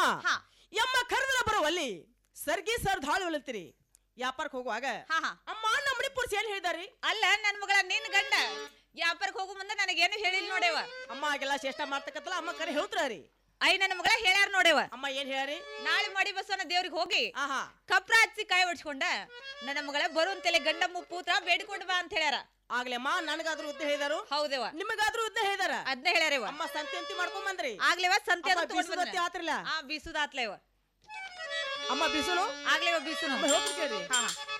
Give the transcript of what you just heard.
ಹಾ. ಎಮ್ಮ ಕರೆದ್ರ ಬರುವಲ್ಲಿ ಸರ್ಗಿ ಸರ್ ಧಾಳು ಒಲತ್ತೀರಿ ವ್ಯಾಪಾರಕ್ಕೆ ಹೋಗುವಾಗ ಹಾ ಹಾ ಅಮ್ಮ ನಮ್ಮ ಮಣಿಪುರ್ಸ್ ಏನ್ ಹೇಳಿದಾರಿ ಅಲ್ಲ ನನ್ ಮಗಳ ನಿನ್ ಗಂಡ ವ್ಯಾಪಾರಕ್ಕೆ ಹೋಗು ಮುಂದೆ ನನಗೇನು ಹೇಳಿಲ್ಲ ನೋಡೇವ ಅಮ್ಮ ಆಗೆಲ್ಲ ಚೇಷ್ಟ ಮಾಡ್ತಕ್ಕತ್ತಲ್ಲ ಅಮ್ಮ ಕರೆ ಹೇಳ್ತಾರಿ ಐ ನನ್ನ ಮಗಳ ಹೇಳ್ಯಾರ ನೋಡೇವ ಅಮ್ಮ ಏನ್ ಹೇಳ್ಯಾರಿ ನಾಳೆ ಮಾಡಿ ಬಸವನ ದೇವ್ರಿಗೆ ಹೋಗಿ ಆಹಾ ಕಪ್ರ ಹಚ್ಚಿ ಕಾಯಿ ಹೊಡ್ಸ್ಕೊಂಡ ನನ್ನ ಮಗಳ ಬರುವಂತೆಲೆ ಗಂಡ ಮುಪ್ಪೂತ್ರ ಬೇಡಿಕೊಂಡು ಬಾ ಅಂತ ಹೇಳ್ಯಾರ ಆಗ್ಲೇ ಅಮ್ಮ ನನಗಾದ್ರೂ ಉದ್ದ ಹೇಳಿದಾರು ಹೌದೇವ ನಿಮಗಾದ್ರೂ ಉದ್ದ ಹೇಳಿದಾರ ಅದ್ನ ಹೇಳ್ಯಾರೇವ ಅಮ್ಮ ಸಂತೆ ಅಂತಿ ಮಾಡ್ಕೊಂಡ್ ಬಂದ್ರಿ ಆಗ್ಲೇವ ಸಂತೆ ಅಮ್ಮ, ಅದು ತಗೊಂಡ್ ಬೀಸುದತ್ತಿ ಬಂದ್ರ. ಆತ್ರಲ್ಲ? ಆ ಬೀಸುದಾತ್ಲೇವ ಅಮ್ಮ ಬಿಸಿಲು ಆಗ್ಲೇವ ಬೀಸುನು ಅಮ್ಮ ಹೇಳ್ತೀನಿ ಕೇಳ್ರಿ ಹಾ ಹಾ